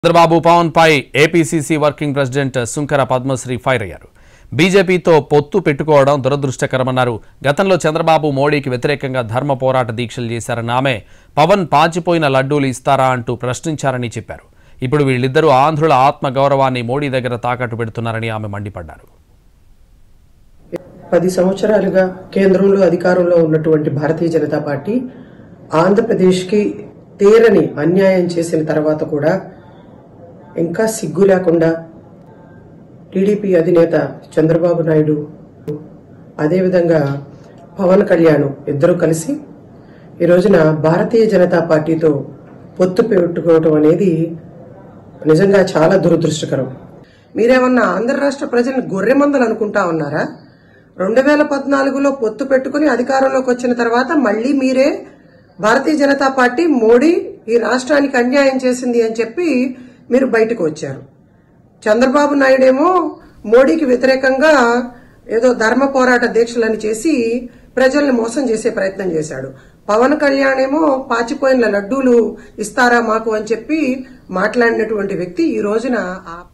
చంద్రబాబు పవన్ పై APCC working president Sunkara Padmasri fire అయ్యారు బీజేపీతో పొత్తు పెట్టుకోవడం దురదృష్టకరమన్నారు గతంలో చంద్రబాబు మోడీకి వ్యతిరేకంగా ధర్మ పోరాట దీక్షలు చేశారన్న ఆమె పవన్ పాచిపోయిన లడ్డూలు ఇస్తారా అంటూ ప్రశ్నించారని చెప్పారు ఇప్పుడు వీళ్ళిద్దరూ ఆంధ్రుల ఆత్మ గౌరవాన్ని మోడీ దగ్గర తాకట్టు పెడుతున్నారని ఆమె మండిపడ్డారు పది సంవత్సరాలుగా కేంద్రంలో అధికారంలో ఉన్నటువంటి భారతీయ జనతా పార్టీ ఆంధ్రప్రదేశ్కి తీరని అన్యాయం చేసిన తర్వాత కూడా ఇంకా సిగ్గు లేకుండా టీడీపీ అధినేత చంద్రబాబు నాయుడు అదేవిధంగా పవన్ కళ్యాణ్ ఇద్దరు కలిసి ఈ రోజున భారతీయ జనతా పార్టీతో పొత్తు పెట్టుకోవటం అనేది నిజంగా చాలా దురదృష్టకరం మీరేమన్నా ఆంధ్ర రాష్ట్ర ప్రజల్ని గొర్రెమందలు అనుకుంటా ఉన్నారా రెండు వేల పద్నాలుగులో పొత్తు పెట్టుకుని అధికారంలోకి వచ్చిన తర్వాత మళ్ళీ మీరే భారతీయ జనతా పార్టీ మోడీ ఈ రాష్ట్రానికి అన్యాయం చేసింది అని చెప్పి మీరు బయటకు వచ్చారు చంద్రబాబు నాయుడేమో మోడీకి వ్యతిరేకంగా ఏదో ధర్మ పోరాట దీక్షలని చేసి ప్రజల్ని మోసం చేసే ప్రయత్నం చేశాడు పవన్ కళ్యాణ్ ఏమో పాచిపోయిన లడ్డూలు ఇస్తారా మాకు అని చెప్పి మాట్లాడినటువంటి వ్యక్తి ఈ రోజున ఆ